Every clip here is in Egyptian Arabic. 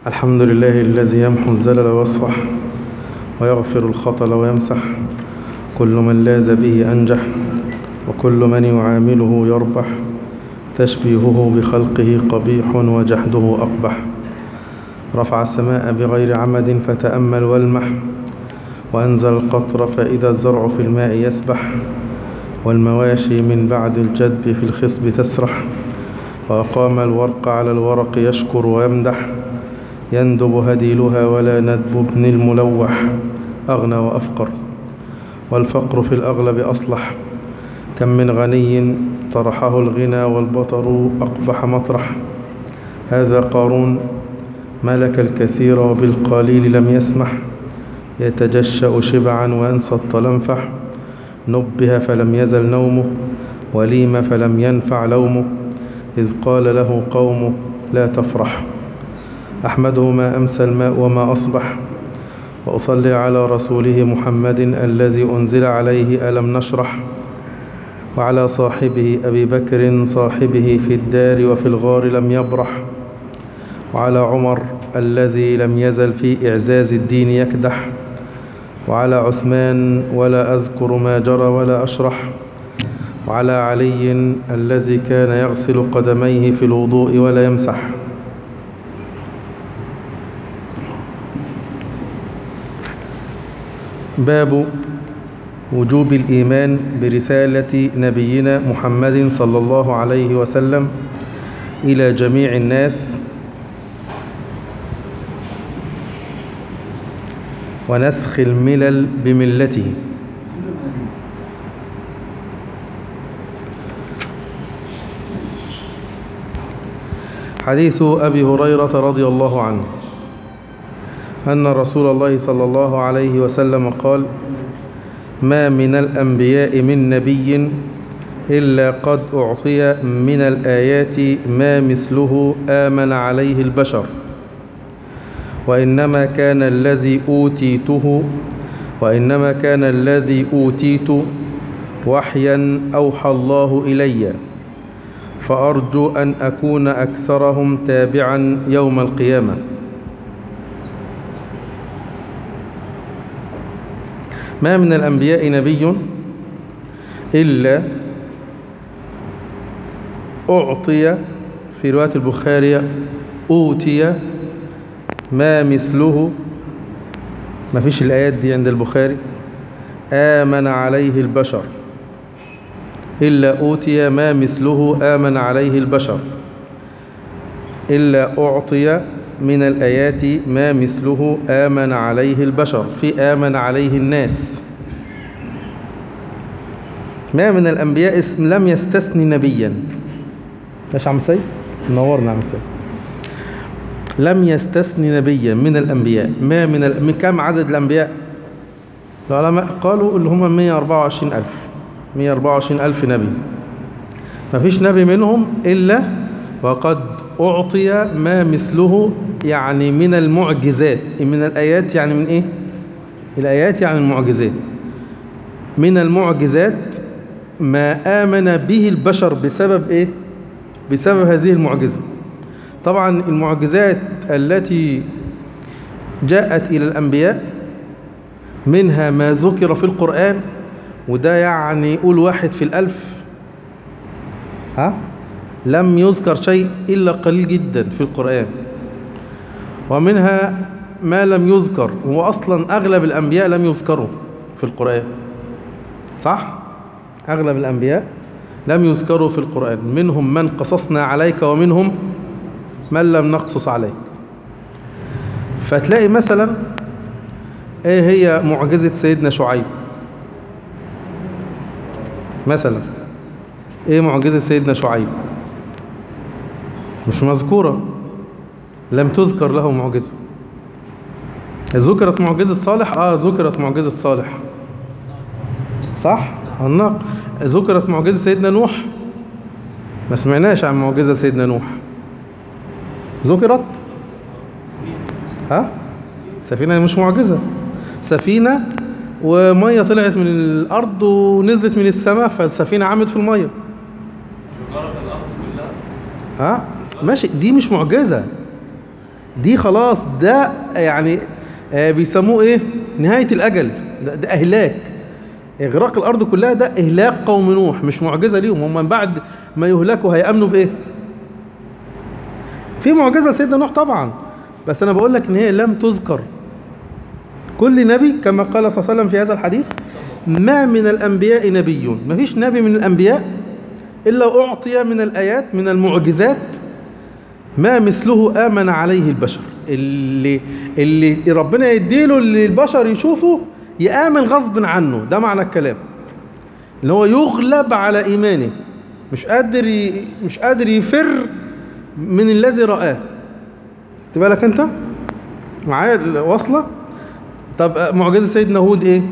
الحمد لله الذي يمحو الزلل ويصفح ويغفر الخطل ويمسح كل من لاز به أنجح وكل من يعامله يربح تشبيهه بخلقه قبيح وجحده أقبح رفع السماء بغير عمد فتأمل والمح وأنزل القطر فإذا الزرع في الماء يسبح والمواشي من بعد الجدب في الخصب تسرح وأقام الورق على الورق يشكر ويمدح يندب هديلها ولا ندب ابن الملوح أغنى وأفقر والفقر في الأغلب أصلح كم من غني طرحه الغنى والبطر أقبح مطرح هذا قارون ملك الكثير وبالقليل لم يسمح يتجشأ شبعا وينسى الطلنفح نبه فلم يزل نومه وليم فلم ينفع لومه إذ قال له قومه لا تفرح أحمده ما أمسى الماء وما أصبح وأصلي على رسوله محمد الذي أنزل عليه ألم نشرح وعلى صاحبه أبي بكر صاحبه في الدار وفي الغار لم يبرح وعلى عمر الذي لم يزل في إعزاز الدين يكدح وعلى عثمان ولا أذكر ما جرى ولا أشرح وعلى علي الذي كان يغسل قدميه في الوضوء ولا يمسح باب وجوب الإيمان برسالة نبينا محمد صلى الله عليه وسلم إلى جميع الناس ونسخ الملل بملته حديث أبي هريرة رضي الله عنه أن رسول الله صلى الله عليه وسلم قال ما من الأنبياء من نبي إلا قد أعطي من الآيات ما مثله آمن عليه البشر وإنما كان الذي أوتيته وإنما كان الذي أوتيت وحيا أوحى الله إلي فأرجو أن أكون أكثرهم تابعا يوم القيامة ما من الأنبياء نبي إلا أعطي في رواية البخاري أوتي ما مثله ما فيش الآيات دي عند البخاري آمن عليه البشر إلا أوتي ما مثله آمن عليه البشر إلا أعطي من الآيات ما مثله آمن عليه البشر في آمن عليه الناس ما من الأنبياء اسم لم يستثني نبيا ماشي عم سيد نورنا عم سيد لم يستثني نبيا من الأنبياء ما من ال... من كم عدد الأنبياء العلماء قالوا اللي هم 124 ألف 124 ألف نبي ما فيش نبي منهم إلا وقد أعطي ما مثله يعني من المعجزات من الآيات يعني من إيه الآيات يعني المعجزات من المعجزات ما آمن به البشر بسبب إيه بسبب هذه المعجزة طبعا المعجزات التي جاءت إلى الأنبياء منها ما ذكر في القرآن وده يعني قول واحد في الألف ها لم يذكر شيء إلا قليل جدا في القرآن ومنها ما لم يذكر هو أصلا أغلب الأنبياء لم يذكروا في القرآن صح؟ أغلب الأنبياء لم يذكروا في القرآن منهم من قصصنا عليك ومنهم من لم نقصص عليك فتلاقي مثلا ايه هي معجزة سيدنا شعيب مثلا ايه معجزة سيدنا شعيب مش مذكورة لم تذكر له معجزة ذكرت معجزة صالح اه ذكرت معجزة صالح صح الناق ذكرت معجزة سيدنا نوح ما سمعناش عن معجزة سيدنا نوح ذكرت ها سفينة مش معجزة سفينة ومية طلعت من الأرض ونزلت من السماء فالسفينة عمت في المية ها ماشي دي مش معجزة دي خلاص ده يعني آه، بيسموه ايه نهاية الأجل ده, ده إهلاك إغراق الأرض كلها ده إهلاك قوم نوح مش معجزة ليهم هم من بعد ما يهلكوا هيأمنوا بإيه في معجزة سيدنا نوح طبعا بس أنا بقول لك إن هي لم تذكر كل نبي كما قال صلى الله عليه وسلم في هذا الحديث ما من الأنبياء نبي ما فيش نبي من الأنبياء إلا أعطي من الآيات من المعجزات ما مثله آمن عليه البشر اللي اللي ربنا يديله اللي البشر يشوفوا يآمن غصب عنه ده معنى الكلام اللي هو يغلب على إيمانه مش قادر ي... مش قادر يفر من الذي رآه تبقى لك أنت معايا واصلة طب معجزة سيدنا هود إيه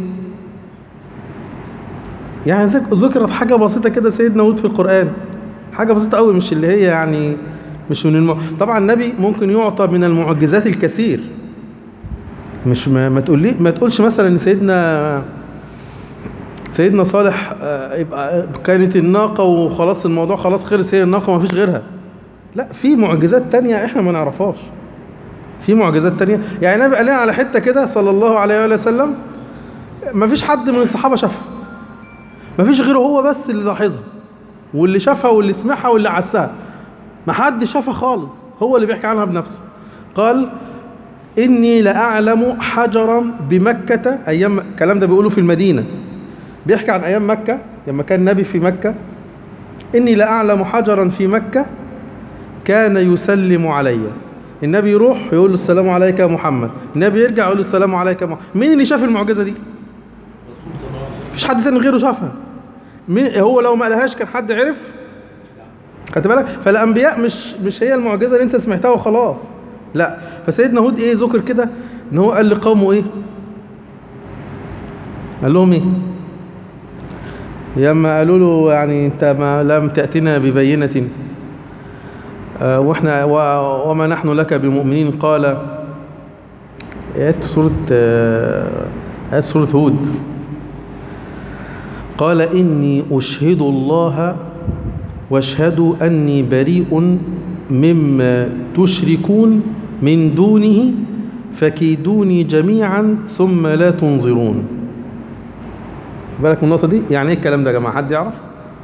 يعني ذك- ذكرت حاجة بسيطة كده سيدنا هود في القرآن حاجة بسيطة قوي مش اللي هي يعني مش من الم... طبعا النبي ممكن يعطى من المعجزات الكثير مش ما, ما تقول لي ما تقولش مثلا ان سيدنا سيدنا صالح آه، يبقى كانت الناقة وخلاص الموضوع خلاص خلص هي الناقة ما فيش غيرها لا في معجزات تانية احنا ما نعرفهاش في معجزات تانية يعني النبي قال لنا على حتة كده صلى الله عليه وآله وسلم ما فيش حد من الصحابة شافها ما فيش غيره هو بس اللي لاحظها واللي شافها واللي سمعها واللي عساها ما حد شافها خالص هو اللي بيحكي عنها بنفسه قال إني لأعلم حجرا بمكة أيام الكلام ده بيقوله في المدينة بيحكي عن أيام مكة لما كان النبي في مكة إني لأعلم حجرا في مكة كان يسلم علي النبي يروح يقول له السلام عليك يا محمد النبي يرجع يقول له السلام عليك يا محمد مين اللي شاف المعجزة دي مفيش حد تاني غيره شافها مين هو لو ما قالهاش كان حد عرف خدت بالك فالانبياء مش مش هي المعجزه اللي انت سمعتها وخلاص لا فسيدنا هود ايه ذكر كده ان هو قال لقومه ايه قال لهم ايه لما قالوا له يعني انت ما لم تاتنا ببينه آه واحنا و- وما نحن لك بمؤمنين قال ايات سوره آه ايات سوره هود قال إني أشهد الله واشهدوا أني بريء مما تشركون من دونه فكيدوني جميعا ثم لا تنظرون بالك من النقطة دي يعني ايه الكلام ده يا جماعة حد يعرف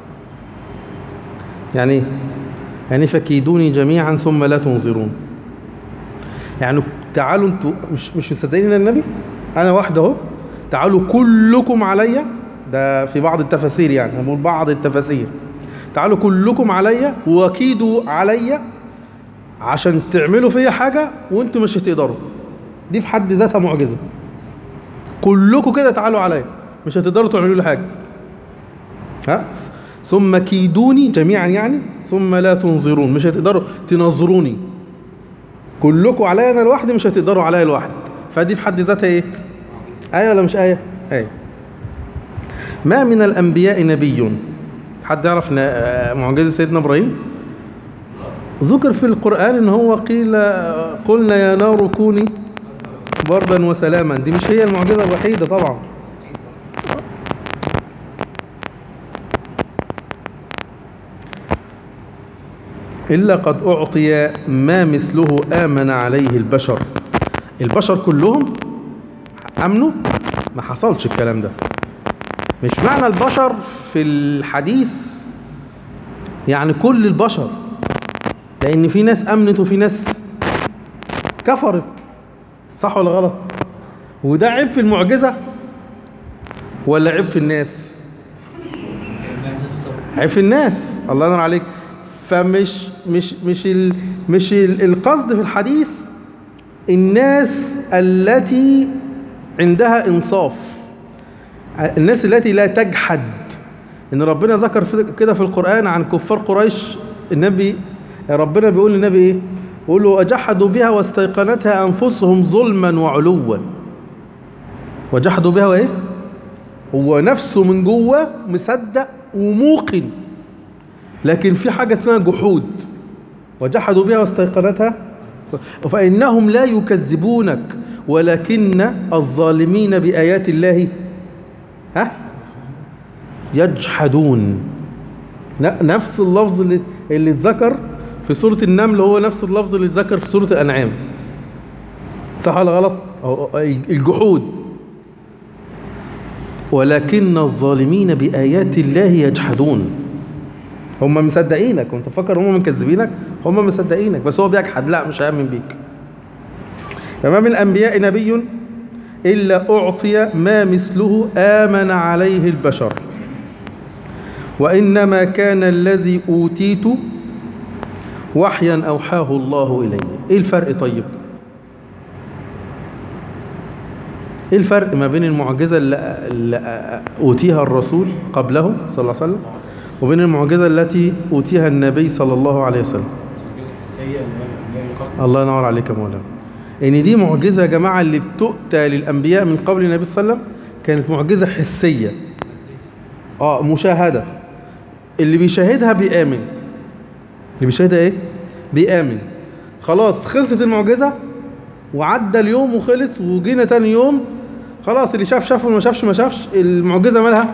يعني ايه يعني فكيدوني جميعا ثم لا تنظرون يعني تعالوا انتوا مش مش مصدقين ان النبي انا واحد اهو تعالوا كلكم عليا ده في بعض التفاسير يعني أنا بقول بعض التفاسير تعالوا كلكم عليا وكيدوا عليا عشان تعملوا فيا حاجة وانتوا مش هتقدروا دي في حد ذاتها معجزة كلكم كده تعالوا عليا مش هتقدروا تعملوا لي حاجة ها ثم كيدوني جميعا يعني ثم لا تنظرون مش هتقدروا تنظروني كلكم عليا انا لوحدي مش هتقدروا عليا لوحدي فدي في حد ذاتها ايه آية ولا مش آية آية ما من الأنبياء نبي حد يعرف ن- آه، معجزة سيدنا إبراهيم ذكر في القرآن إن هو قيل آه، قلنا يا نار كوني بردا وسلاما دي مش هي المعجزة الوحيدة طبعا إلا قد أعطي ما مثله آمن عليه البشر البشر كلهم أمنوا ما حصلش الكلام ده مش معنى البشر في الحديث يعني كل البشر لأن في ناس أمنت وفي ناس كفرت صح ولا غلط وده عيب في المعجزة ولا عيب في الناس عيب في الناس الله ينور عليك فمش مش مش ال مش ال القصد في الحديث الناس التي عندها انصاف الناس التي لا تجحد ان ربنا ذكر في- كده في القران عن كفار قريش النبي ربنا بيقول للنبي ايه يقول له وجحدوا بها واستيقنتها انفسهم ظلما وعلوا وجحدوا بها وايه هو نفسه من جوه مصدق وموقن لكن في حاجه اسمها جحود وجحدوا بها واستيقنتها فإنهم لا يكذبونك ولكن الظالمين بآيات الله ها يجحدون ن- نفس اللفظ اللي اللي اتذكر في سورة النمل هو نفس اللفظ اللي اتذكر في سورة الأنعام صح ولا غلط أو- الجحود ولكن الظالمين بآيات الله يجحدون هم مصدقينك وانت فاكر هم مكذبينك هم مصدقينك بس هو بيجحد لا مش هيؤمن بيك فما من الأنبياء نبي إلا أعطي ما مثله آمن عليه البشر وإنما كان الذي أوتيت وحيا أوحاه الله إلي إيه الفرق طيب إيه الفرق ما بين المعجزة اللي اللي أوتيها الرسول قبله صلى الله عليه وسلم وبين المعجزة التي أوتيها النبي صلى الله عليه وسلم السيئة اللي هو الأنبياء من قبل الله ينور عليك يا مولانا ان دي معجزه يا جماعه اللي بتؤتى للانبياء من قبل النبي صلى الله عليه وسلم كانت معجزه حسيه اه مشاهده اللي بيشاهدها بيامن اللي بيشاهدها ايه بيامن خلاص خلصت المعجزه وعدى اليوم وخلص وجينا تاني يوم خلاص اللي شاف شاف واللي ما شافش ما شافش المعجزه مالها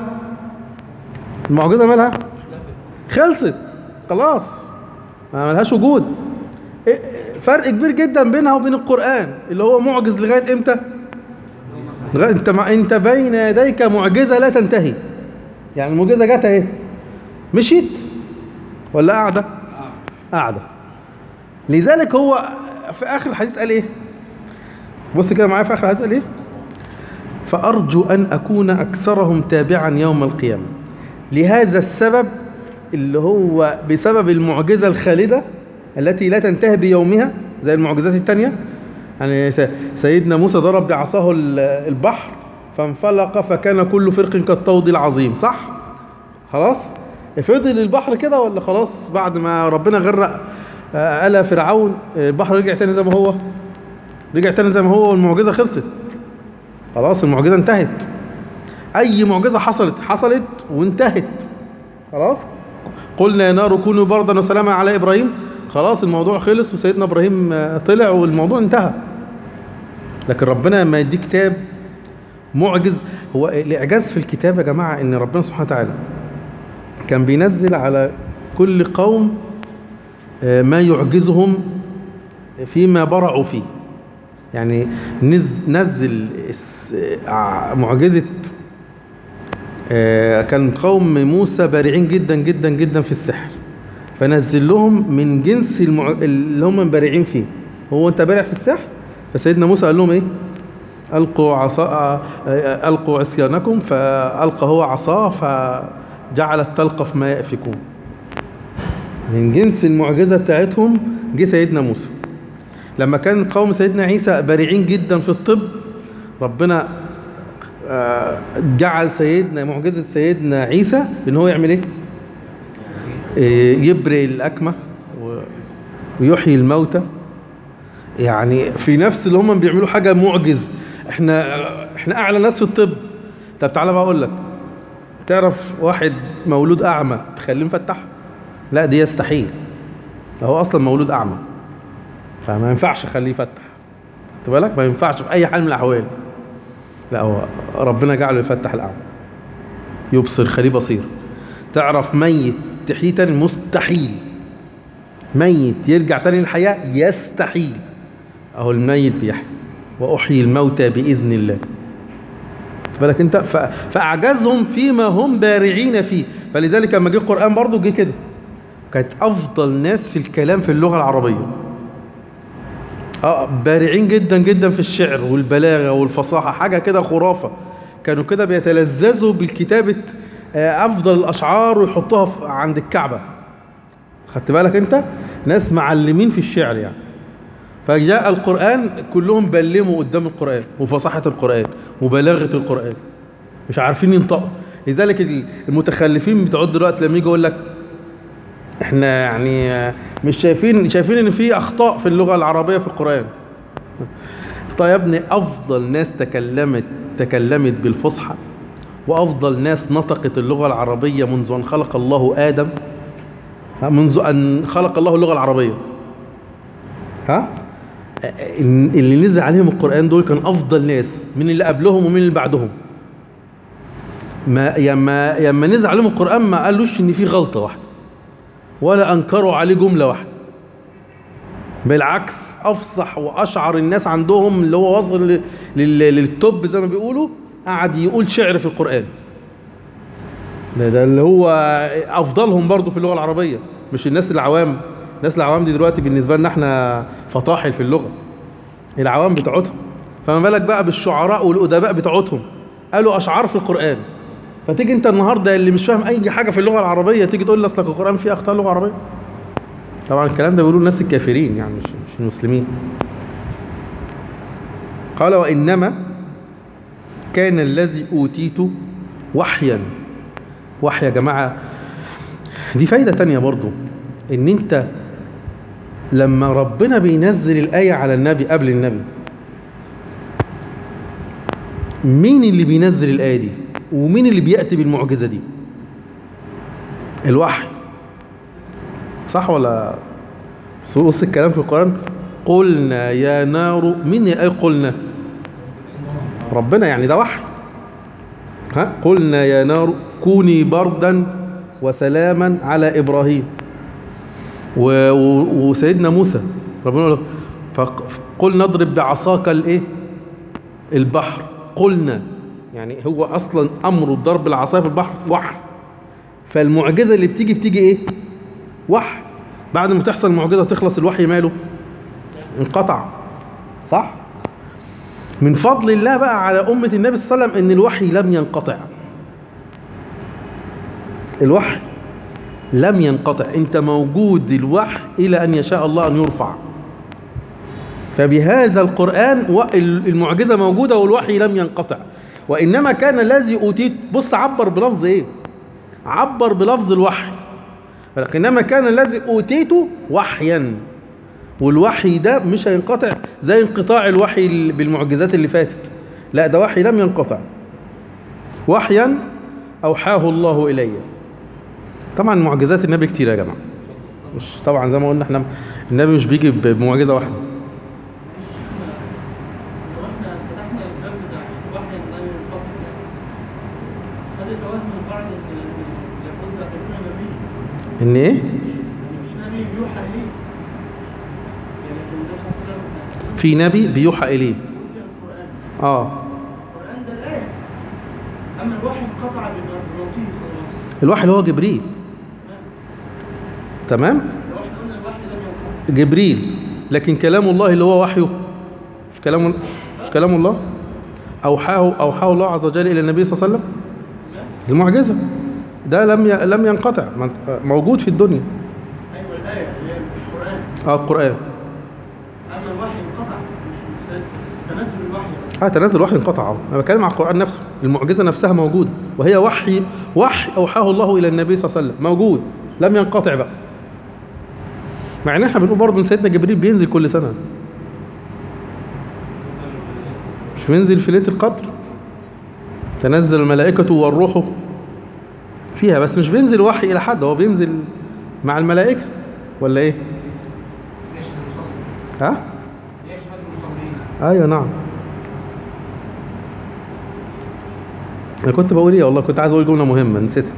المعجزه مالها خلصت خلاص ما ملهاش وجود إيه- فرق كبير جدا بينها وبين القرآن اللي هو معجز لغاية امتى لغاية انت مع انت بين يديك معجزة لا تنتهي يعني المعجزة جت اهي مشيت ولا قاعدة قاعدة لذلك هو في آخر الحديث قال ايه بص كده معايا في آخر الحديث قال ايه فأرجو أن أكون أكثرهم تابعا يوم القيامة لهذا السبب اللي هو بسبب المعجزة الخالدة التي لا تنتهي بيومها زي المعجزات التانية يعني س- سيدنا موسى ضرب بعصاه ال- البحر فانفلق فكان كل فرق كالطود العظيم صح؟ خلاص؟ فضل البحر كده ولا خلاص بعد ما ربنا غرق آه، آل فرعون آه، البحر رجع تاني زي ما هو رجع تاني زي ما هو والمعجزة خلصت خلاص المعجزة انتهت أي معجزة حصلت حصلت وانتهت خلاص قلنا يا نار كونوا بردا وسلاما على إبراهيم خلاص الموضوع خلص وسيدنا إبراهيم آه، طلع والموضوع انتهى لكن ربنا لما يديك كتاب معجز هو الإعجاز في الكتاب يا جماعة إن ربنا سبحانه وتعالى كان بينزل على كل قوم آه، ما يعجزهم فيما برعوا فيه يعني نز نزل الس- آه، معجزة آه، كان قوم موسى بارعين جدا جدا جدا في السحر فنزل لهم من جنس المع... اللي هم بارعين فيه هو انت بارع في السحر فسيدنا موسى قال لهم ايه القوا عصا آه، آه، القوا عصيانكم فالقى هو عصاه فجعلت تلقف ما يأفكون من جنس المعجزة بتاعتهم جه سيدنا موسى لما كان قوم سيدنا عيسى بارعين جدا في الطب ربنا آه، جعل سيدنا معجزة سيدنا عيسى ان هو يعمل ايه آه، يبرئ الأكمة و- ويحيي الموتى يعني في نفس اللي هم بيعملوا حاجة معجز احنا احنا اعلى ناس في الطب طب تعالى بقى اقول لك تعرف واحد مولود اعمى تخليه مفتح لا دي يستحيل هو اصلا مولود اعمى فما ينفعش اخليه يفتح خد بالك ما ينفعش في اي حال من الاحوال لا هو ربنا جعله يفتح الاعمى يبصر خليه بصير تعرف ميت تحييه تاني مستحيل ميت يرجع تاني للحياه يستحيل اهو الميت بيحيي واحيي الموتى باذن الله خد بالك انت ف... فاعجزهم فيما هم بارعين فيه فلذلك لما جه القران برضه جه كده كانت افضل ناس في الكلام في اللغه العربيه اه بارعين جدا جدا في الشعر والبلاغه والفصاحه حاجه كده خرافه كانوا كده بيتلذذوا بالكتابه آه، افضل الاشعار ويحطوها في- عند الكعبه خدت بالك انت ناس معلمين في الشعر يعني فجاء القرآن كلهم بلموا قدام القرآن وفصاحة القرآن وبلاغة القرآن مش عارفين ينطقوا لذلك المتخلفين بتوع دلوقتي لما يجي يقول لك احنا يعني آه، مش شايفين شايفين ان في اخطاء في اللغة العربية في القرآن طيب يا ابني افضل ناس تكلمت تكلمت بالفصحى وافضل ناس نطقت اللغة العربية منذ ان خلق الله ادم ها، منذ ان خلق الله اللغة العربية ها اللي نزل عليهم القرآن دول كان أفضل ناس من اللي قبلهم ومن اللي بعدهم ما يما يما نزل عليهم القرآن ما قالوش إن في غلطة واحدة ولا أنكروا عليه جملة واحدة بالعكس افصح واشعر الناس عندهم اللي هو وصل ل- لل- للتوب زي ما بيقولوا قعد يقول شعر في القران ده, ده اللي هو افضلهم برضو في اللغه العربيه مش الناس العوام الناس العوام دي دلوقتي بالنسبه لنا احنا فطاحل في اللغه العوام بتوعتهم فما بالك بقى بالشعراء والادباء بتوعتهم قالوا اشعار في القران فتيجي انت النهارده اللي مش فاهم اي حاجه في اللغه العربيه تيجي تقول لي اصلك القران فيه اخطاء لغه عربيه طبعا الكلام ده بيقولوا الناس الكافرين يعني مش مش المسلمين قال وانما كان الذي اوتيت وحيا وحي يا جماعه دي فايده تانية برضو ان انت لما ربنا بينزل الايه على النبي قبل النبي مين اللي بينزل الايه دي ومين اللي بياتي بالمعجزه دي الوحي صح ولا بس بص الكلام في القرآن قلنا يا نار مين اللي قال قلنا ربنا يعني ده وحي ها قلنا يا نار كوني بردا وسلاما على إبراهيم و... و... وسيدنا موسى ربنا يقول له فق- فقل نضرب بعصاك الايه البحر قلنا يعني هو اصلا امر ضرب العصايه في البحر وحي فالمعجزه اللي بتيجي بتيجي ايه وحي بعد ما تحصل معجزه تخلص الوحي ماله انقطع صح من فضل الله بقى على أمة النبي صلى الله عليه وسلم إن الوحي لم ينقطع الوحي لم ينقطع أنت موجود الوحي إلى أن يشاء الله أن يرفع فبهذا القرآن و- المعجزة موجودة والوحي لم ينقطع وإنما كان الذي أوتيت بص عبر بلفظ إيه عبر بلفظ الوحي إنما كان الذي أوتيته وحيا والوحي ده مش هينقطع زي انقطاع الوحي ال- بالمعجزات اللي فاتت لا ده وحي لم ينقطع وحيا أوحاه الله إلي طبعا معجزات النبي كتير يا جماعة مش طبعا زي ما قلنا احنا النبي مش بيجي ب- بمعجزة واحدة لو احنا فتحنا الباب بتاع الوحي لا ينقطع قد يتوهم البعض ان يقول ده كلنا نبي إن إيه؟ ان في نبي بيوحى اليه يعني لكن ده صلى الله عليه وسلم في نبي بيوحى إليه موجود في القران آه القران ده الايه اما الوحي انقطع بموته صلى الله عليه وسلم الوحي اللي هو جبريل تمام لو احنا قلنا الوحي لم ينقطع جبريل لكن كلام الله اللي هو وحيه مش كلام مش كلام الله أوحاه أوحاه الله عز وجل إلى النبي صلى الله عليه وسلم المعجزة ده لم ي... لم ينقطع ما انت- موجود في الدنيا ايوه الايه اللي هي القران اه القرآن اما الوحي انقطع مش مش تنزل الوحي اه تنزل الوحي انقطع أهو. انا بتكلم على القرآن نفسه المعجزة نفسها موجودة وهي وحي وحي أوحاه الله إلى النبي صلى الله عليه وسلم موجود لم ينقطع بقى مع ان احنا بنقول برضه ان سيدنا جبريل بينزل كل سنة مش بينزل في ليلة القدر تنزل الملائكة والروح فيها بس مش بينزل وحي إلى حد هو بينزل مع الملائكة ولا إيه؟ يشهد المصلي ها؟ يشهد المصلين أيوة نعم أنا كنت بقول إيه والله كنت عايز أقول جملة مهمة نسيتها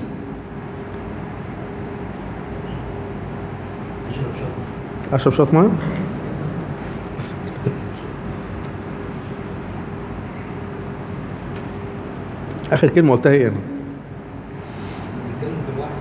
أشرب شوية مية؟ بس آخر كلمة قلتها إيه أنا؟ بيتكلموا في الوحي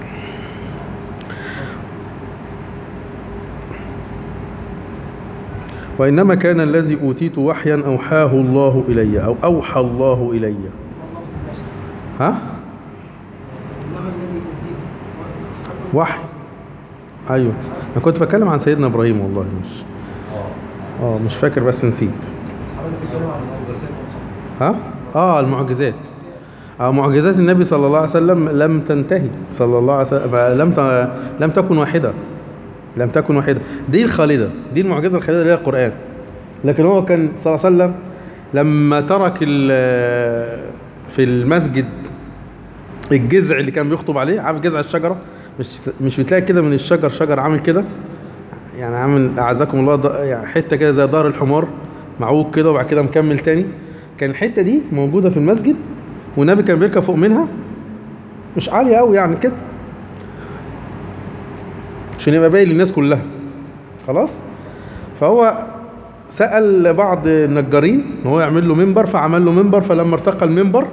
وإنما كان الذي أوتيت وحيا أوحاه الله إلي أو أوحى الله إلي واللفظ البشري ها؟ انما الذي اوتيته وحي أيوه أنا كنت بتكلم عن سيدنا إبراهيم والله مش آه مش فاكر بس نسيت حضرتك بتتكلم عن المعجزات ها؟ آه المعجزات آه معجزات النبي صلى الله عليه وسلم لم تنتهي صلى الله عليه وسلم لم ت... لم تكن واحدة لم تكن واحدة دي الخالدة دي المعجزة الخالدة اللي هي القرآن لكن هو كان صلى الله عليه وسلم لما ترك ال- في المسجد الجذع اللي كان بيخطب عليه عارف جذع الشجرة مش مش بتلاقي كده من الشجر شجر عامل كده يعني عامل اعزكم الله ض- يعني حته كده زي دار الحمار معوج كده وبعد كده مكمل تاني كان الحته دي موجوده في المسجد والنبي كان بيركب فوق منها مش عاليه قوي يعني كده عشان يبقى باين للناس كلها خلاص فهو سأل بعض النجارين ان هو يعمل له منبر فعمل له منبر فلما ارتقى المنبر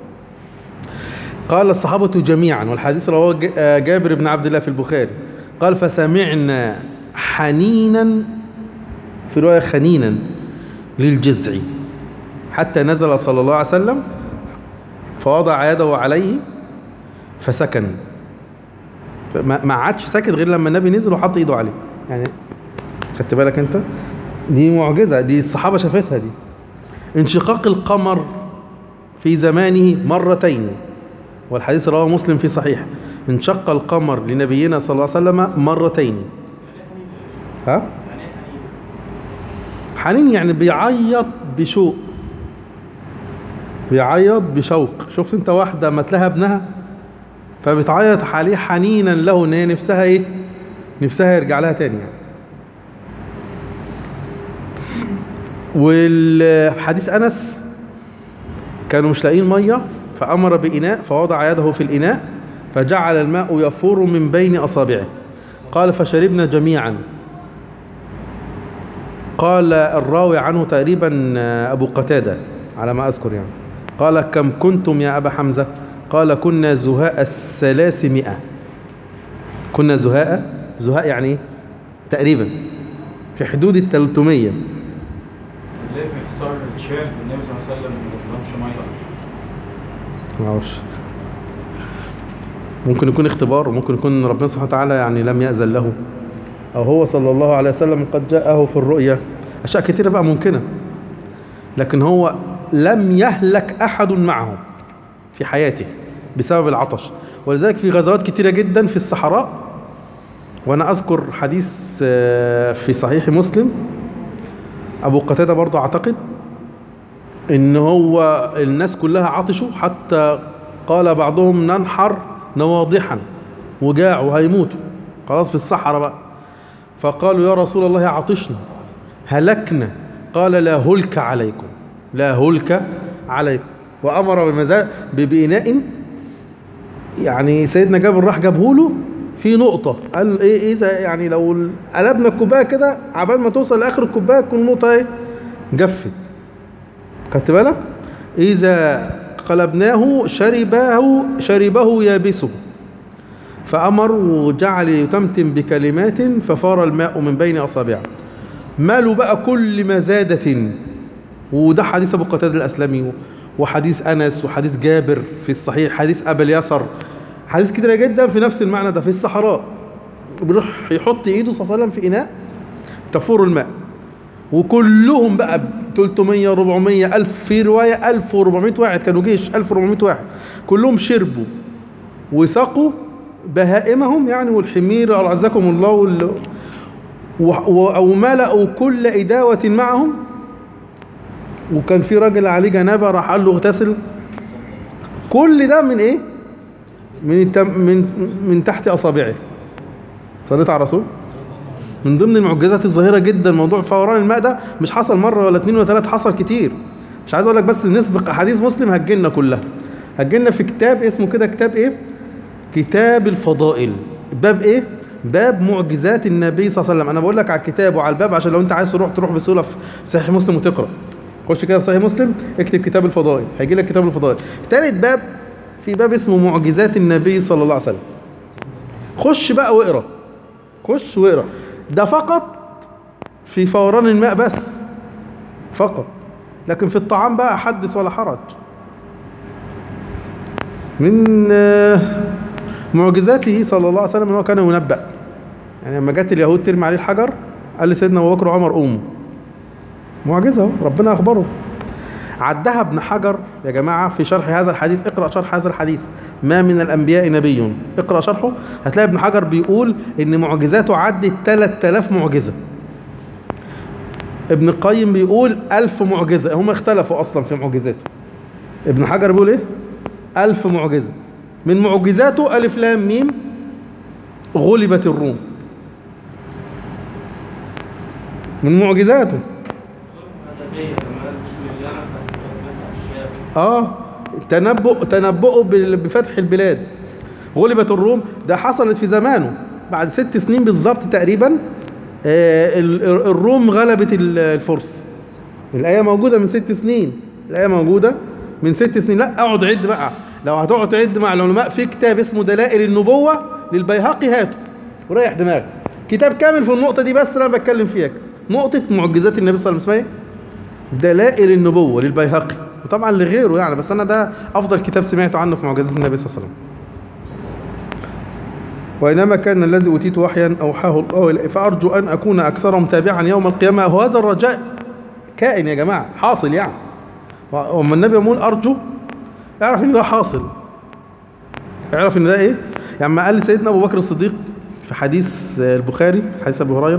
قال الصحابة جميعا والحديث رواه ج- آه جابر بن عبد الله في البخاري قال فسمعنا حنينا في رواية خنينا للجزع حتى نزل صلى الله عليه وسلم فوضع يده عليه فسكن ما ما عادش ساكت غير لما النبي نزل وحط ايده عليه يعني خدت بالك انت دي معجزة دي الصحابة شافتها دي انشقاق القمر في زمانه مرتين والحديث رواه مسلم في صحيح انشق القمر لنبينا صلى الله عليه وسلم مرتين ها حنين يعني بيعيط بشوق بيعيط بشوق شفت انت واحدة ما تلاها ابنها فبتعيط عليه حنينا له ان هي نفسها ايه نفسها يرجع لها تاني يعني وفي حديث انس كانوا مش لاقيين ميه فامر باناء فوضع يده في الاناء فجعل الماء يفور من بين اصابعه قال فشربنا جميعا قال الراوي عنه تقريبا ابو قتاده على ما اذكر يعني قال كم كنتم يا ابا حمزه قال كنا زهاء الثلاثمائة كنا زهاء زهاء يعني ايه تقريبا في حدود ال 300 ليه في حصار الشام النبي صلى الله عليه وسلم ما بيطلبش ميه ما اعرفش ممكن يكون اختبار وممكن يكون ربنا سبحانه وتعالى يعني لم يأذن له او هو صلى الله عليه وسلم قد جاءه في الرؤيا اشياء كثيره بقى ممكنه لكن هو لم يهلك احد معه في حياته بسبب العطش ولذلك في غزوات كثيره جدا في الصحراء وانا اذكر حديث آه، في صحيح مسلم ابو قتاده برضه اعتقد ان هو الناس كلها عطشوا حتى قال بعضهم ننحر نواضحا وجاعوا هيموتوا خلاص في الصحراء بقى فقالوا يا رسول الله عطشنا هلكنا قال لا هلك عليكم لا هلك عليكم وامر بمزا ب- باناء يعني سيدنا جابر راح جابه له في نقطة قال ايه اذا يعني لو قلبنا الكوباية كده عبال ما توصل لاخر الكوباية تكون النقطة ايه جفت خدت بالك إذا قلبناه شربه شربه يابسه فأمر وجعل يتمتم بكلمات ففار الماء من بين أصابعه ماله بقى كل مزادة وده حديث أبو قتادة الأسلمي وحديث أنس وحديث جابر في الصحيح حديث أبا اليسر حديث كتيرة جدا في نفس المعنى ده في الصحراء بيروح يحط إيده صلى الله عليه وسلم في إناء تفور الماء وكلهم بقى ب 300 400 ألف في رواية 1400 واحد كانوا جيش 1400 واحد كلهم شربوا وسقوا بهائمهم يعني والحمير أعزكم الله وال... و... و... وملأوا كل إداوة معهم وكان في راجل عليه جنابة راح قال له اغتسل كل ده من ايه؟ من التم... من من تحت أصابعه صليت على الرسول من ضمن المعجزات الظاهره جدا موضوع فوران الماء ده مش حصل مره ولا اتنين ولا تلاته حصل كتير مش عايز اقول لك بس نسبق احاديث مسلم هتجيلنا كلها هتجيلنا في كتاب اسمه كده كتاب ايه كتاب الفضائل باب ايه باب معجزات النبي صلى الله عليه وسلم انا بقول لك على الكتاب وعلى الباب عشان لو انت عايز تروح تروح بسهوله في صحيح مسلم وتقرا خش كده في صحيح مسلم اكتب كتاب الفضائل هيجي لك كتاب الفضائل تالت باب في باب اسمه معجزات النبي صلى الله عليه وسلم خش بقى واقرا خش واقرا ده فقط في فوران الماء بس فقط لكن في الطعام بقى حدث ولا حرج من آه، معجزاته صلى الله عليه وسلم ان هو كان ينبأ يعني لما جت اليهود ترمي عليه الحجر قال لسيدنا ابو بكر وعمر قوموا معجزه اهو ربنا اخبره عدها ابن حجر يا جماعه في شرح هذا الحديث اقرا شرح هذا الحديث ما من الانبياء نبي اقرا شرحه هتلاقي ابن حجر بيقول ان معجزاته عدت 3000 معجزه ابن القيم بيقول ألف معجزة هم اختلفوا أصلا في معجزاته ابن حجر بيقول إيه ألف معجزة من معجزاته ألف لام ميم غلبت الروم من معجزاته اه تنبؤ تنبؤه بال- بفتح البلاد غلبت الروم ده حصلت في زمانه بعد ست سنين بالظبط تقريبا آه، ال- ال- الروم غلبت ال- الفرس الآية موجودة من ست سنين الآية موجودة من ست سنين لا اقعد عد بقى لو هتقعد تعد مع العلماء في كتاب اسمه دلائل النبوة للبيهقي هاته وريح دماغك كتاب كامل في النقطة دي بس اللي أنا بتكلم فيها نقطة معجزات النبي صلى الله عليه وسلم اسمها إيه؟ دلائل النبوة للبيهقي وطبعا لغيره يعني بس أنا ده أفضل كتاب سمعته عنه في معجزات النبي صلى الله عليه وسلم وإنما كان الذي أوتيت وحيا أوحاه الله إلي فأرجو أن أكون أكثرهم تابعا يوم القيامة وهذا الرجاء كائن يا جماعة حاصل يعني وأما النبي يقول أرجو اعرف إن ده حاصل اعرف إن ده إيه يعني ما قال سيدنا أبو بكر الصديق في حديث البخاري حديث أبي هريرة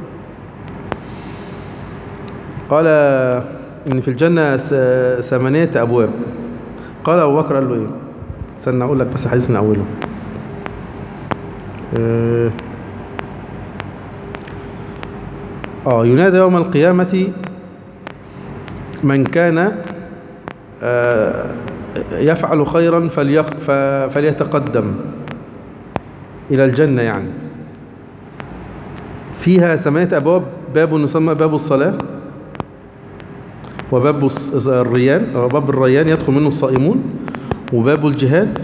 قال إن في الجنة س- ثمانية أبواب قال أبو بكر قال له إيه استنى أقول لك بس الحديث من أوله آه، آه ينادى يوم القيامة من كان آه، يفعل خيرا فليق ف- فليتقدم إلى الجنة يعني فيها ثمانية أبواب باب يسمى باب الصلاة وباب الص- الريان أو باب الريان يدخل منه الصائمون وباب الجهاد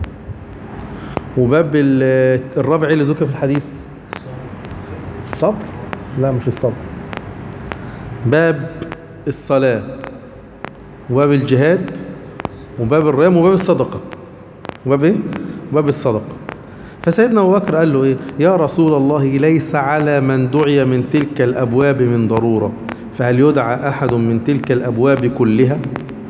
وباب ال- الرابع اللي ذكر في الحديث الصبر لا مش الصبر باب الصلاة وباب الجهاد وباب الريان وباب الصدقة وباب ايه؟ وباب الصدقة فسيدنا أبو بكر قال له ايه يا رسول الله ليس على من دعي من تلك الأبواب من ضرورة فهل يدعى أحد من تلك الأبواب كلها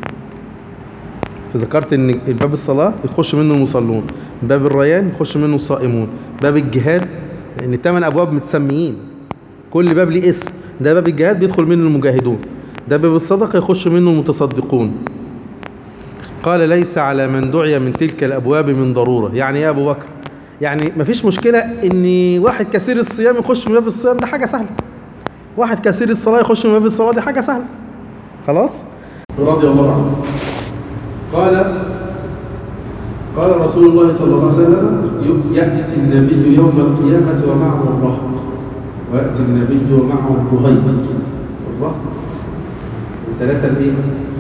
تذكرت ان باب الصلاة يخش منه المصلون باب الريان يخش منه الصائمون باب الجهاد لان الثمان ابواب متسميين كل باب ليه اسم ده باب الجهاد بيدخل منه المجاهدون ده باب الصدقة يخش منه المتصدقون قال ليس على من دعي من تلك الابواب من ضرورة يعني يا ابو بكر يعني مفيش مشكلة ان واحد كثير الصيام يخش من باب الصيام ده حاجة سهلة واحد كثير الصلاة يخش من باب الصلاة دي حاجة سهلة خلاص رضي الله عنه قال قال رسول الله صلى الله عليه وسلم يأتي النبي يوم القيامة ومعه الرهط ويأتي النبي ومعه الرهيط الرهط الثلاثة الايه؟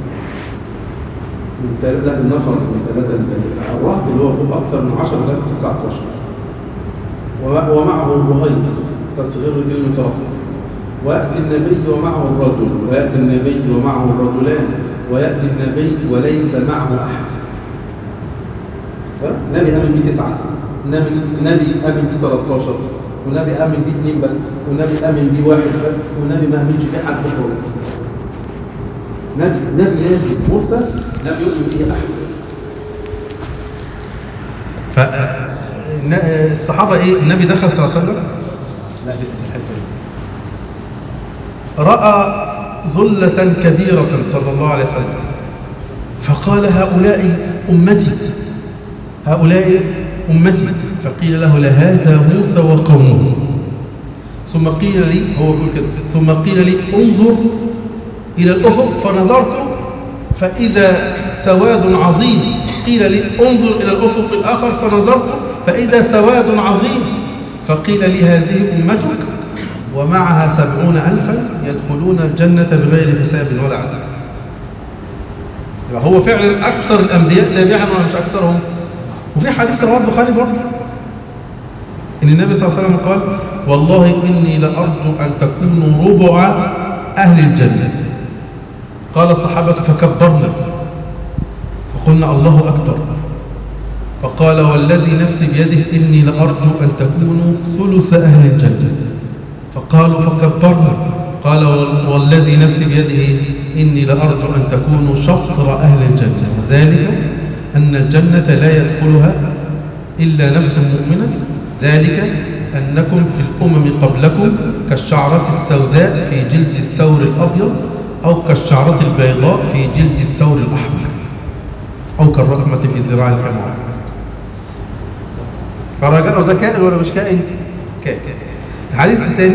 من ثلاثة لا النفر من ثلاثة لتسعة الرهط اللي هو فوق أكثر من 10 لغاية 19 وم- ومعه الرهيط تصغير كلمة رهط ويأتي النبي ومعه الرجل ويأتي النبي ومعه الرجلان ويأتي النبي وليس معه أحد نبي آمن بيه تسعة نبي نبي آمن بيه 13 ونبي آمن بيه اثنين بس ونبي آمن بيه واحد بس ونبي ما آمنش بيه حد خالص نبي نبي لازم مرسل نبي يؤمن به أحد فالصحابة إيه النبي دخل صلى الله عليه وسلم لا لسه الحتة دي رأى ظلة كبيرة صلى الله عليه وسلم فقال هؤلاء أمتي هؤلاء أمتي فقيل له لهذا موسى وقومه ثم قيل لي هو بيقول كده ثم قيل لي انظر إلى الأفق فنظرت فإذا سواد عظيم قيل لي انظر إلى الأفق الآخر فنظرت فإذا سواد عظيم فقيل لي هذه أمتك ومعها سبعون ألفا يدخلون الجنة بغير حساب ولا عذاب يبقى هو فعلا أكثر الأنبياء تابعا ولا مش أكثرهم وفي حديث رواه البخاري برضه إن النبي صلى الله عليه وسلم قال والله إني لأرجو أن تكونوا ربع أهل الجنة قال الصحابة فكبرنا فقلنا الله أكبر فقال والذي نفسي بيده إني لأرجو أن تكونوا ثلث أهل الجنة فقالوا فكبرنا قال وال- والذي نفسي بيده إني لأرجو أن تكونوا شطر أهل الجنة وذلك أن الجنة لا يدخلها إلا نفس مؤمنة ذلك أنكم في الأمم قبلكم كالشعرة السوداء في جلد الثور الأبيض أو كالشعرة البيضاء في جلد الثور الأحمر أو كالرقمة في ذراع الحمار فرجاء ده كائن ولا مش كائن؟ كائن الحديث الثاني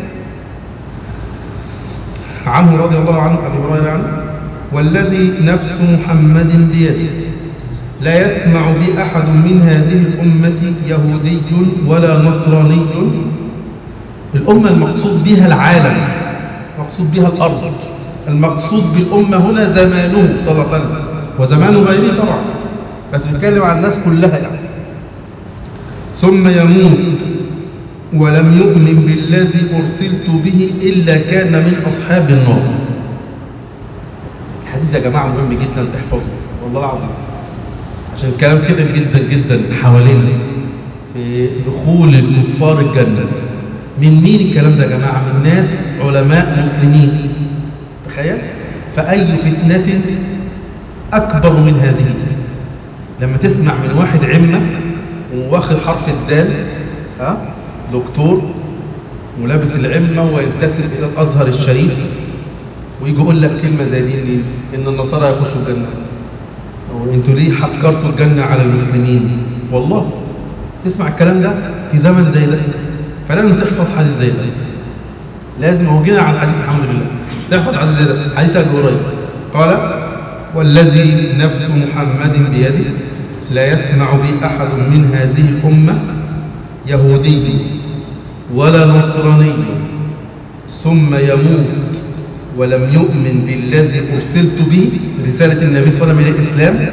عنه رضي الله عنه أبي هريرة عنه والذي نفس محمد بيده لا يسمع بي أحد من هذه الأمة يهودي ولا نصراني الأمة المقصود بها العالم المقصود بها الأرض المقصود بالأمة هنا زمانه صلى الله عليه وسلم وزمان غيره طبعا بس بيتكلم عن الناس كلها يعني ثم يموت ولم يؤمن بالذي أرسلت به إلا كان من أصحاب النار الحديث يا جماعة مهم جدا تحفظه والله العظيم عشان كلام كتب جدا جدا حوالينا في دخول الكفار الجنة من مين الكلام ده يا جماعة من ناس علماء مسلمين تخيل فأي فتنة أكبر من هذه لما تسمع من واحد عمة وواخد حرف الدال ها دكتور ولابس العمة وينتسب إلى الأزهر الشريف ويجي يقول لك كلمة زي دي ليه؟ إن النصارى يخشوا الجنة أو أنتوا ليه حكرتوا الجنة على المسلمين والله تسمع الكلام ده في زمن زي ده فلازم تحفظ حديث زي ده لازم هو جينا على الحديث الحمد لله تحفظ حديث زي ده حديث ابي هريره قال والذي نفس محمد بيده لا يسمع بي احد من هذه الامه يهودي ولا نصراني ثم يموت ولم يؤمن بالذي ارسلت به رساله النبي صلى الله عليه وسلم الى الاسلام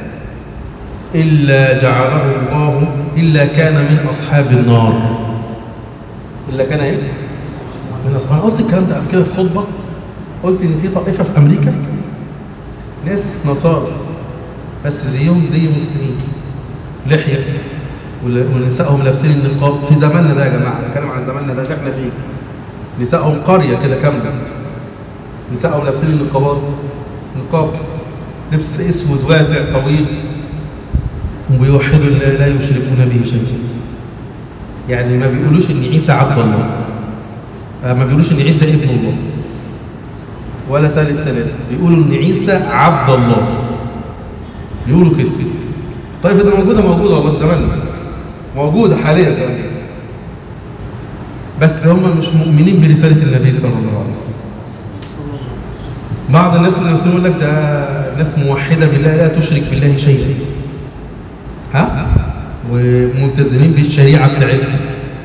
الا جعله الله الا كان من اصحاب النار الا كان ايه من أصحاب انا قلت الكلام ده قبل كده في خطبه قلت ان في طائفه في امريكا ناس نصارى بس زيهم زي المسلمين لحيه ول- ونسائهم لابسين النقاب في زماننا ده يا جماعه بتكلم عن زماننا ده اللي احنا فيه نسائهم قريه كده كامله نسائهم لابسين النقابات نقاب لبس اسود واسع طويل وبيوحدوا الله لا يشركون به شيئا يعني ما بيقولوش ان عيسى عبد الله آه، ما بيقولوش ان عيسى ابن الله ولا ثالث ثلاثة بيقولوا ان عيسى عبد الله بيقولوا كده الطائفة دي موجودة موجودة والله في زماننا موجودة حاليا كمان بس هم مش مؤمنين برسالة النبي صلى الله عليه وسلم بعض الناس من المسلمين يقول لك ده ناس موحدة بالله لا تشرك بالله شيئا ها وملتزمين بالشريعة بتاعتهم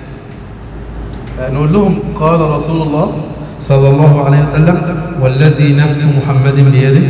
نقول لهم قال رسول الله صلى الله عليه وسلم والذي نفس محمد بيده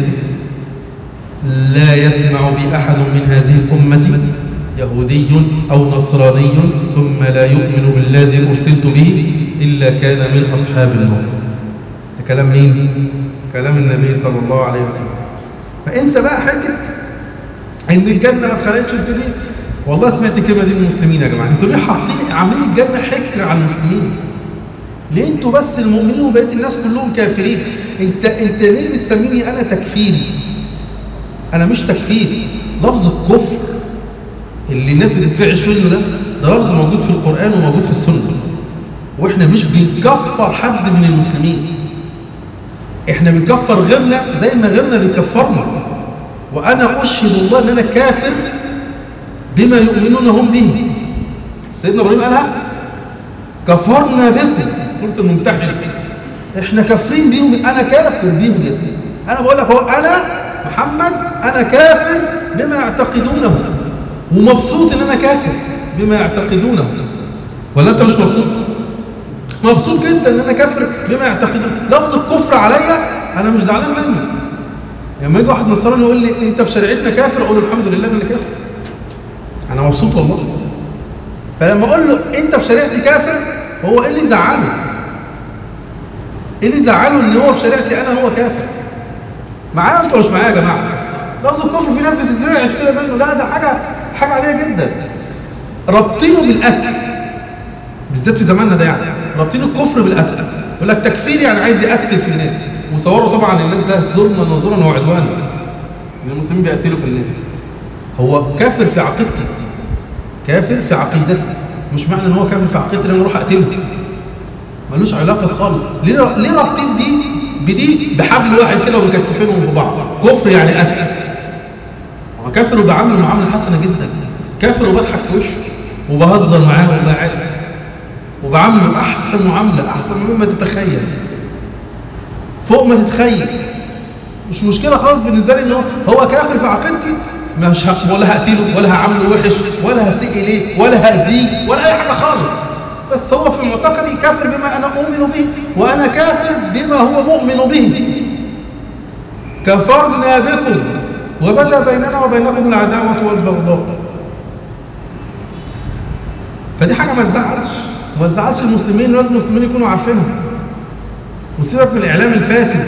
لا يسمع بي أحد من هذه الأمة يهودي أو نصراني ثم لا يؤمن بالذي أرسلت به إلا كان من أصحاب النار ده كلام مين؟ كلام النبي صلى الله عليه وسلم فانسى بقى حته ان الجنه ما اتخلقتش انتوا ليه؟ والله سمعت الكلمه دي من المسلمين يا جماعه انتوا ليه حاطين عاملين الجنه حكر على المسلمين؟ ليه انتوا بس المؤمنين وبقيه الناس كلهم كافرين؟ انت انت ليه بتسميني انا تكفيري؟ انا مش تكفيري لفظ الكفر اللي الناس بتترعش منه ده ده لفظ موجود في القران وموجود في السنه واحنا مش بنكفر حد من المسلمين احنا بنكفر غيرنا زي ما غيرنا بيكفرنا وانا اشهد الله ان انا كافر بما يؤمنون هم به سيدنا ابراهيم قالها كفرنا بكم سوره الممتحنه احنا كافرين بيهم انا كافر بيهم يا سيدي انا بقول لك هو انا محمد انا كافر بما يعتقدونه ومبسوط ان انا كافر بما يعتقدونه ولا انت مش مبسوط مبسوط جدا ان انا كافر بما يعتقدون لفظ الكفر عليا انا مش زعلان منه لما يجي واحد نصراني يقول لي انت في شريعتنا كافر اقول له الحمد لله ان انا كافر انا مبسوط والله فلما اقول له انت في شريعتي كافر هو ايه اللي يزعله ايه اللي يزعله ان هو في شريعتي انا هو كافر معايا انتوا مش معايا يا جماعه لفظ الكفر في ناس بتترعش كده منه لا ده حاجه حاجه عاديه جدا رابطينه بالاكل بالذات في زماننا ده يعني رابطين الكفر بالقتل يقول لك تكفير يعني عايز يقتل في الناس وصوروا طبعا الناس ده ظلما وزورا وعدوانا ان المسلمين بيقتلوا في الناس هو كافر في عقيدتي كافر في عقيدتي مش معنى ان هو كافر في عقيدتي ان انا اروح اقتله ملوش علاقه خالص ليه ليه رابطين دي بدي بحبل واحد كده ومكتفينهم في بعض كفر يعني قتل هو كافر وبعامله معامله حسنه جدا كافر وبضحك في وشه وبهزر معاه والله عادي وبعامله احسن معامله احسن مما تتخيل فوق ما تتخيل مش مشكله خالص بالنسبه لي ان هو هو كافر في عقيدتي مش ه... ولا هقتله ولا هعامله وحش ولا هسيء اليه ولا هاذيه ولا اي حاجه خالص بس هو في معتقدي كافر بما أنا أؤمن به وأنا كافر بما هو مؤمن به كفرنا بكم وبدا بيننا وبينكم العداوة والبغضاء فدي حاجة ما تزعلش وما تزعلش المسلمين لازم المسلمين يكونوا عارفينها وسيبك من الإعلام الفاسد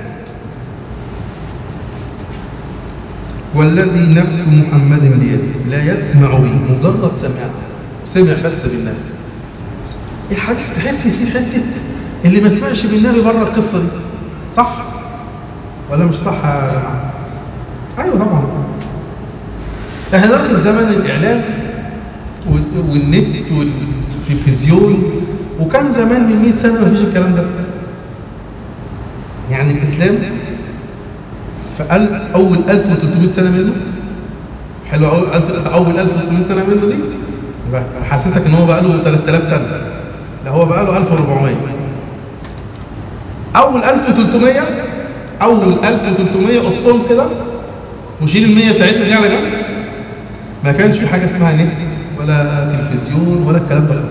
والذي نفس محمد بيده لا يسمع به مجرد سمع سمع بس بالنبي الحديث تحس فيه حته اللي ما سمعش بالنبي بره القصه دي صح ولا مش صح يا جماعه ايوه طبعا احنا دلوقتي في زمن الاعلام وال- والنت والتلفزيون وكان زمان من 100 سنه ما فيش الكلام ده يعني الاسلام في ال- اول 1300 سنه منه حلو اول اول 1300 سنه منه دي يبقى حاسسك ان هو بقى له 3000 سنه لا هو بقى له 1400 اول 1300 اول 1300 قصهم كده وشيل ال 100 بتاعتنا دي على جنب ما كانش في حاجه اسمها نت ولا تلفزيون ولا الكلام ده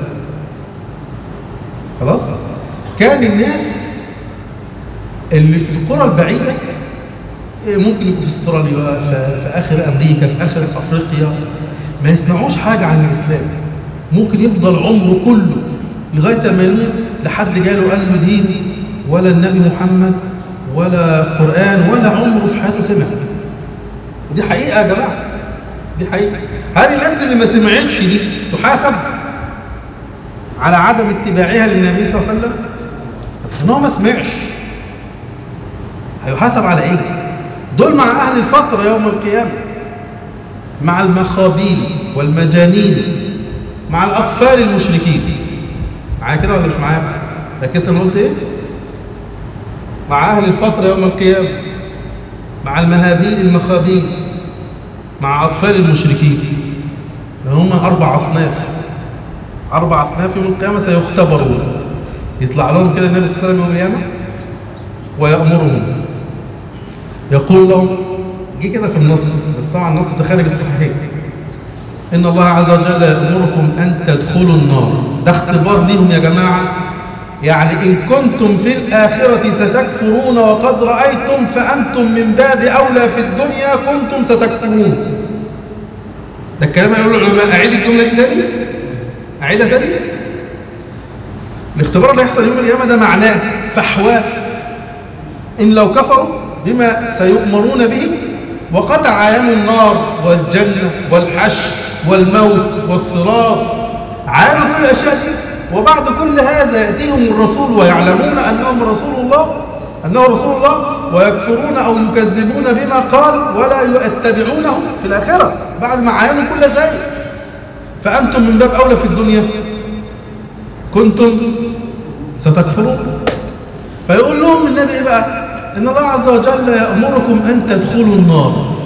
خلاص كان الناس اللي في القرى البعيده إيه، ممكن يكون في استراليا في, في اخر امريكا في اخر افريقيا ما يسمعوش حاجه عن الاسلام ممكن يفضل عمره كله لغايه ما يموت لحد جاله قال له دين ولا النبي محمد ولا قران ولا عمره في حياته سمع ودي حقيقه يا جماعه دي حقيقه هل الناس اللي ما سمعتش دي تحاسب على عدم اتباعها للنبي صلى الله عليه وسلم بس ان هو ما سمعش هيحاسب على ايه دول مع اهل الفتره يوم القيامه مع المخابيل والمجانين مع الاطفال المشركين معايا كده ولا مش معايا ركزت انا قلت ايه مع اهل الفتره يوم القيامه مع المهابيل المخابيل مع اطفال المشركين هم اربع اصناف اربع اصناف يوم القيامه سيختبرون يطلع لهم كده النبي صلى الله عليه وسلم يوم القيامه ويامرهم يقول لهم جه كده في النص بس طبعا النص ده خارج الصحيحين ان الله عز وجل يامركم ان تدخلوا النار ده اختبار ليهم يا جماعه يعني ان كنتم في الاخره ستكفرون وقد رايتم فانتم من باب اولى في الدنيا كنتم ستكفرون ده الكلام اللي يقوله العلماء اعيد الجمله دي تاني اعيدها تاني الاختبار اللي هيحصل يوم القيامه ده معناه فحواه ان لو كفروا بما سيؤمرون به وقد عاينوا النار والجنة والحشر والموت والصراط عاينوا كل الأشياء دي وبعد كل هذا يأتيهم الرسول ويعلمون أنهم رسول الله أنه رسول الله ويكفرون أو يكذبون بما قال ولا يتبعونه في الآخرة بعد ما عاينوا كل شيء فأنتم من باب أولى في الدنيا كنتم ستكفرون فيقول لهم النبي إيه بقى إن الله عز وجل يأمركم أن تدخلوا النار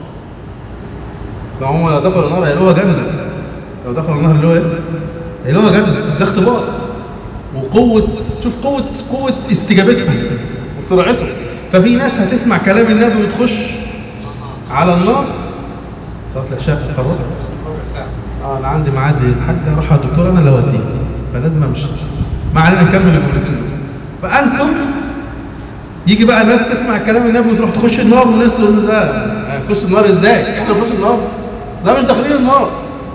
لو هم لو دخلوا النار هيلاقوها جنة لو دخلوا النار اللي هو إيه؟ هيلاقوها جنة بس ده اختبار وقوة شوف قوة قوة استجابتهم وسرعتهم ففي ناس هتسمع كلام النبي وتخش على النار صلاة العشاء قربت اه انا عندي ميعاد الحاجه اروح على الدكتور انا اللي اوديه فلازم امشي ما علينا نكمل الجملتين دول فانتم يجي بقى ناس تسمع كلام النبي وتروح تخش النار وناس تقول لا هنخش النار ازاي؟ احنا نخش النار لا مش داخلين النار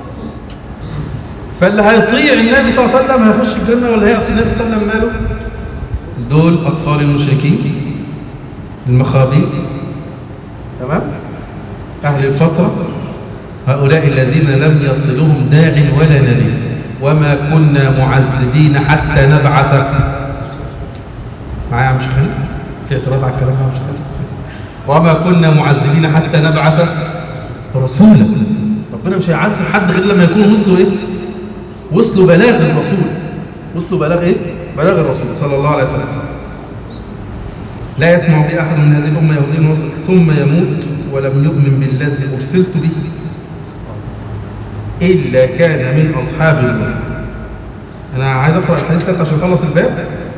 فاللي هيطيع النبي صلى الله عليه وسلم هيخش الجنه واللي هيعصي النبي صلى الله عليه وسلم ماله؟ دول اطفال المشركين المخابيل تمام؟ اهل الفتره هؤلاء الذين لم يصلهم داع ولا نبي وما كنا معذبين حتى نبعث معايا مش خالد في اعتراض على الكلام ده مش خالد وما كنا معذبين حتى نبعث رسولا ربنا مش هيعذب حد غير لما يكونوا وصلوا ايه وصلوا بلاغ الرسول وصلوا بلاغ ايه بلاغ الرسول صلى الله عليه وسلم لا يسمع به احد من هذه الامه يهودي وصل ثم يموت ولم يؤمن بالذي ارسلت به الا كان من اصحاب النار انا عايز اقرا الحديث ده عشان اخلص الباب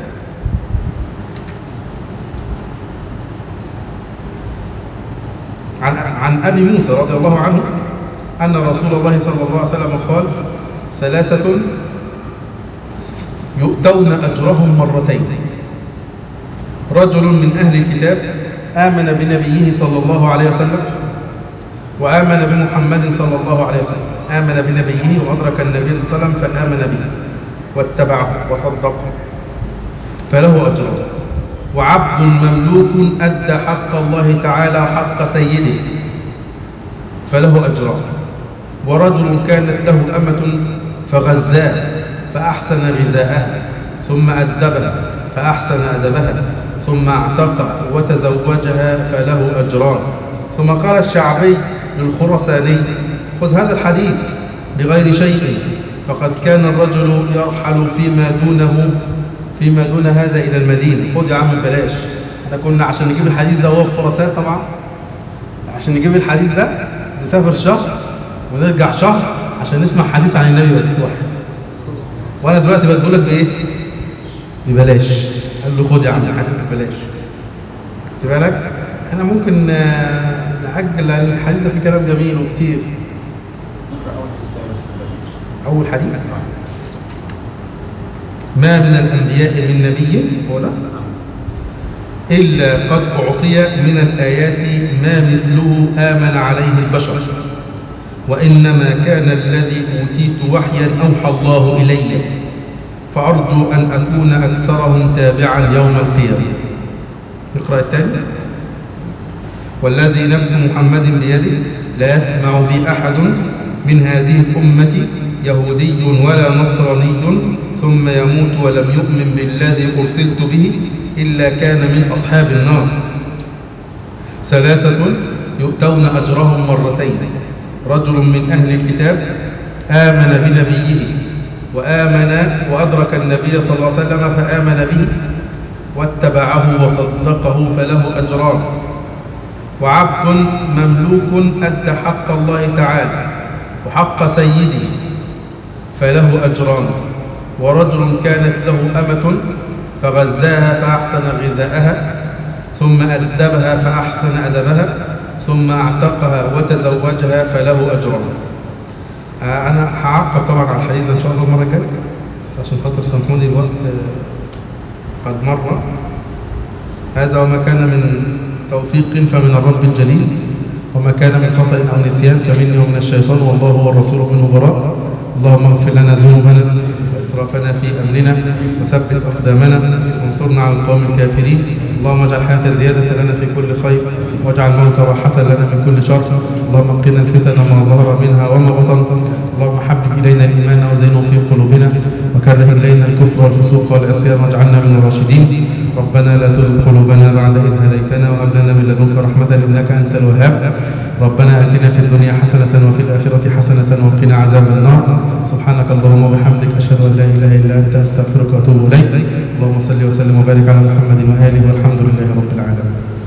عن عن ابي موسى رضي الله عنه ان رسول الله صلى الله عليه وسلم قال ثلاثه يؤتون أجرهم مرتين رجل من أهل الكتاب آمن بنبيه صلى الله عليه وسلم وآمن بمحمد صلى الله عليه وسلم آمن بنبيه وأدرك النبي صلى الله عليه وسلم فآمن به واتبعه وصدقه فله أجران وعبد مملوك أدى حق الله تعالى وحق سيده فله أجران ورجل كانت له أمة فغزاه فأحسن غذاءها ثم أدبها فأحسن أدبها ثم اعتق وتزوجها فله أجران ثم قال الشعبي للخرساني خذ هذا الحديث بغير شيء فقد كان الرجل يرحل فيما دونه فيما دون هذا إلى المدينة خذ يا عم ببلاش احنا كنا عشان نجيب الحديث ده وهو في خراسان طبعا عشان نجيب الحديث ده نسافر شهر ونرجع شهر عشان نسمع حديث عن النبي بس واحد وانا دلوقتي بديهولك بايه ببلاش قال له خد يا عم الحديث ببلاش خدت بالك احنا ممكن آه، نأجل لأن الحديث ده فيه كلام جميل وكتير نقرأ أول حديث بس بلاش أول حديث ما من الأنبياء من نبي هو ده إلا قد أعطي من الآيات ما مثله آمن عليه البشر وإنما كان الذي أوتيت وحيا أوحى الله إلي فأرجو أن أكون أكثرهم تابعا يوم القيامة نقرأ الثاني والذي نفس محمد بيده لا يسمع بي أحد من هذه الأمة يهودي ولا نصراني ثم يموت ولم يؤمن بالذي أرسلت به إلا كان من أصحاب النار ثلاثة يؤتون أجرهم مرتين رجل من أهل الكتاب آمن بنبيه وآمن وأدرك النبي صلى الله عليه وسلم فآمن به واتبعه وصدقه فله أجران وعبد مملوك أدى حق الله تعالى وحق سيده فله أجران ورجل كانت له أمة فغزاها فأحسن غذاءها ثم أدبها فأحسن أدبها ثم اعتقها وتزوجها فله أجران آه، أنا هعقب طبعا على الحديث ده إن شاء الله المرة الجاية بس عشان خاطر سامحوني الوقت آه، قد مر هذا وما كان من توفيق فمن الرب الجليل وما كان من خطأ أو نسيان فمني ومن الشيطان والله والرسول منه براء اللهم اغفر لنا ذنوبنا وإسرافنا في أمرنا وثبت أقدامنا وانصرنا على القوم الكافرين اللهم اجعل الحياة زيادة لنا في كل خير واجعل الموت راحة لنا من كل شر اللهم قنا الفتن ما ظهر منها وما بطن اللهم حبب إلينا الإيمان وزينه في قلوبنا وكره إلينا الكفر والفسوق والعصيان واجعلنا من الراشدين ربنا لا تزغ قلوبنا بعد إذ هديتنا وهب لنا من لدنك رحمة إنك أنت الوهاب ربنا آتنا في الدنيا حسنة وفي الآخرة حسنة وقنا عذاب النار سبحانك اللهم وبحمدك أشهد أن لا إله إلا أنت أستغفرك وأتوب إليك اللهم صل وسلم وبارك على محمد وآله والحمد لله رب العالمين